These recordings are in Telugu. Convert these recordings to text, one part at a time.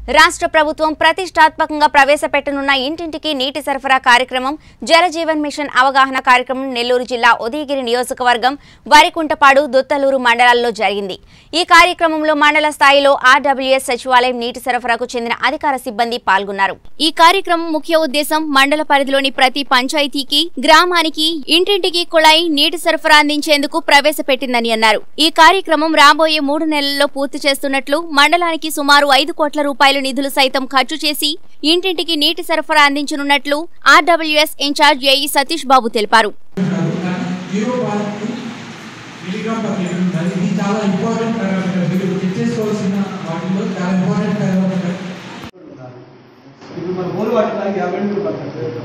రాష్ట్ర ప్రభుత్వం ప్రతిష్టాత్మకంగా ప్రవేశపెట్టనున్న ఇంటింటికి నీటి సరఫరా కార్యక్రమం జలజీవన్ మిషన్ అవగాహన కార్యక్రమం నెల్లూరు జిల్లా ఉదయగిరి నియోజకవర్గం వరికుంటపాడు దుత్తలూరు మండలాల్లో జరిగింది ఈ కార్యక్రమంలో మండల స్థాయిలో ఆర్డబ్ల్యూఎస్ సచివాలయం నీటి సరఫరాకు చెందిన అధికార సిబ్బంది పాల్గొన్నారు ఈ కార్యక్రమం ముఖ్య ఉద్దేశం మండల పరిధిలోని ప్రతి పంచాయతీకి గ్రామానికి ఇంటింటికి కుళాయి నీటి సరఫరా అందించేందుకు ప్రవేశపెట్టిందని అన్నారు ఈ కార్యక్రమం రాబోయే మూడు నెలల్లో పూర్తి చేస్తున్నట్లు మండలానికి సుమారు ఐదు కోట్ల రూపాయల నిధులు సైతం ఖర్చు చేసి ఇంటింటికి నీటి సరఫరా అందించనున్నట్లు RWS incharge AE Satish Babu తెలిపారు కాదు కానీ zero point milligram per litre ఉండాలి ఇది చాలా ఇంపార్టెంట్ పారామీటర్ మీరు చెక్ చేసుకోవాల్సిన వాటిలో చాలా ఇంపార్టెంట్ పారామీటర్ ఇప్పుడు మన మూడు వాటి దానికి యాభై మూడు పర్సెంట్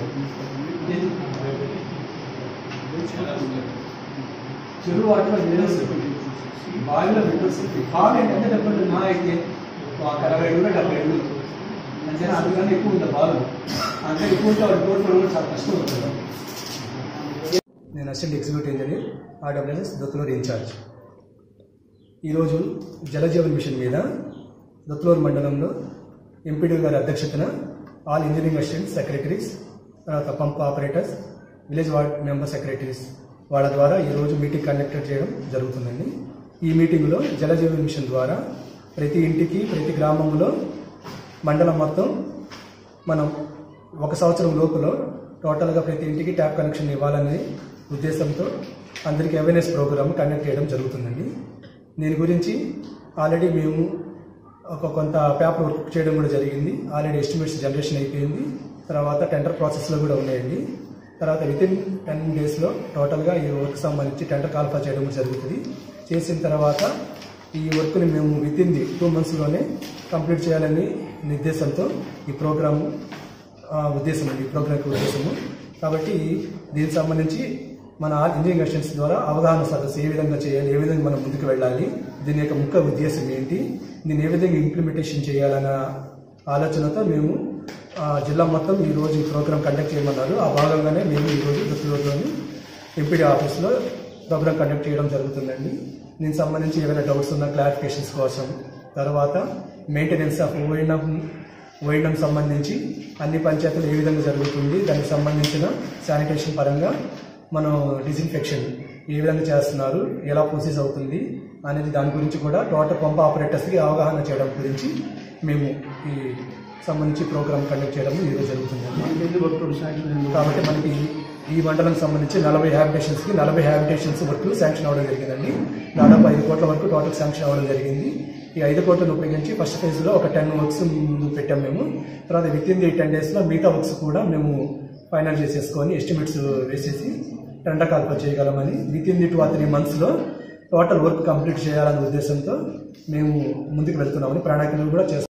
చెరువు వాటిలో మినరల్స్ బావిలో మినరల్స్ బావి ఏంటంటే చెప్పండి మా అయితే ఒక అరవై ఏళ్ళు డెబ్బై ఏళ్ళు అంటే అందుకని ఎక్కువ ఉంటుంది బావి అంటే ఎక్కువ ఉంటే వాటి రోడ్లు కూడా చాలా కష్టం ఉంటుంది నేను assistant executive engineer RWS Dothuluru incharge ఈరోజు జలజీవన్ మిషన్ మీద దొత్తులూరు మండలంలో ఎంపీడీ గారి అధ్యక్షతన ఆల్ ఇంజనీరింగ్ అసిస్టెంట్ సెక్రటరీస్ తర్వాత pump operators village ward member secretaries వాళ్ళ ద్వారా ఈరోజు మీటింగ్ కండక్ట్ చేయడం జరుగుతుందండి ఈ మీటింగ్లో జలజీవన్ మిషన్ ద్వారా ప్రతి ఇంటికి ప్రతి గ్రామంలో మండలం మొత్తం మనం ఒక సంవత్సరం లోపులో టోటల్గా ప్రతి ఇంటికి ట్యాప్ కనెక్షన్ ఇవ్వాలనే ఉద్దేశంతో అందరికీ అవేర్నెస్ ప్రోగ్రామ్ కండక్ట్ చేయడం జరుగుతుందండి దీని గురించి ఆల్రెడీ మేము ఒక కొంత పేపర్ వర్క్ చేయడం కూడా జరిగింది ఆల్రెడీ ఎస్టిమేట్స్ జనరేషన్ అయిపోయింది తర్వాత టెండర్ ప్రాసెస్లో కూడా ఉన్నాయండి తర్వాత విత్ ఇన్ టెన్ డేస్లో టోటల్గా ఈ వర్క్ సంబంధించి టెండర్ కాల్ఫా చేయడం కూడా జరుగుతుంది చేసిన తర్వాత ఈ వర్క్ని మేము విత్ ఇన్ ది టూ మంత్స్లోనే కంప్లీట్ చేయాలని నిర్దేశంతో ఈ ప్రోగ్రాము ఆ, ఉద్దేశం అండి ఈ ప్రోగ్రామ్కి ఉద్దేశము కాబట్టి దీనికి సంబంధించి మన ఆల్ ఇంజనీరింగ్ అసిస్టెంట్స్ ద్వారా అవగాహన సదస్సు ఏ విధంగా చేయాలి ఏ విధంగా మనం ముందుకు వెళ్ళాలి దీని యొక్క ముఖ్య ఉద్దేశం ఏంటి దీన్ని ఏ విధంగా ఇంప్లిమెంటేషన్ చేయాలన్న ఆలోచనతో మేము ఆ, జిల్లా మొత్తం ఈ రోజు ఈ ప్రోగ్రామ్ కండక్ట్ చేయమన్నారు ఆ భాగంగానే మేము ఈరోజు దుత్తులూరులోని ఎంపీడీ ఆఫీస్లో ప్రోగ్రామ్ కండక్ట్ చేయడం జరుగుతుందండి దీనికి సంబంధించి ఏమైనా డౌట్స్ ఉన్నా క్లారిఫికేషన్స్ కోసం తర్వాత మెయింటెనెన్స్ ఆఫ్ ఓఎన్ఎం ఓఎన్ఎం సంబంధించి అన్ని పంచాయతీలు ఏ విధంగా జరుగుతుంది దానికి సంబంధించిన శానిటేషన్ పరంగా మనం డిస్ఇన్ఫెక్షన్ ఏ విధంగా చేస్తున్నారు ఎలా ప్రొసీస్ అవుతుంది అనేది దాని గురించి కూడా టోటల్ పంప్ ఆపరేటర్స్కి అవగాహన చేయడం గురించి మేము ఈ సంబంధించి ప్రోగ్రామ్ కండక్ట్ చేయడం ఈరోజు జరుగుతుంది కాబట్టి మనకి ఈ మండలం సంబంధించి నలభై హ్యాబిటేషన్స్కి నలభై హ్యాబిటేషన్స్ వర్క్లు శాంక్షన్ అవ్వడం జరిగిందండి దాదాపు ఐదు కోట్ల వరకు టోటల్ శాంక్షన్ అవ్వడం జరిగింది ఈ ఐదు కోట్లను ఉపయోగించి ఫస్ట్ ఫేజ్లో ఒక టెన్ వర్క్స్ ముందు పెట్టాం మేము తర్వాత విత్ ఇన్ ది టెన్ డేస్లో మిగతా వర్క్స్ కూడా మేము ఫైనల్ చేసేసుకొని ఎస్టిమేట్స్ వేసేసి టెండర్ కాల్ప చేయగలమని within the two or three మంత్స్లో టోటల్ వర్క్ కంప్లీట్ చేయాలనే ఉద్దేశంతో మేము ముందుకు వెళ్తున్నామని ప్రణాళికలు కూడా చేస్తాం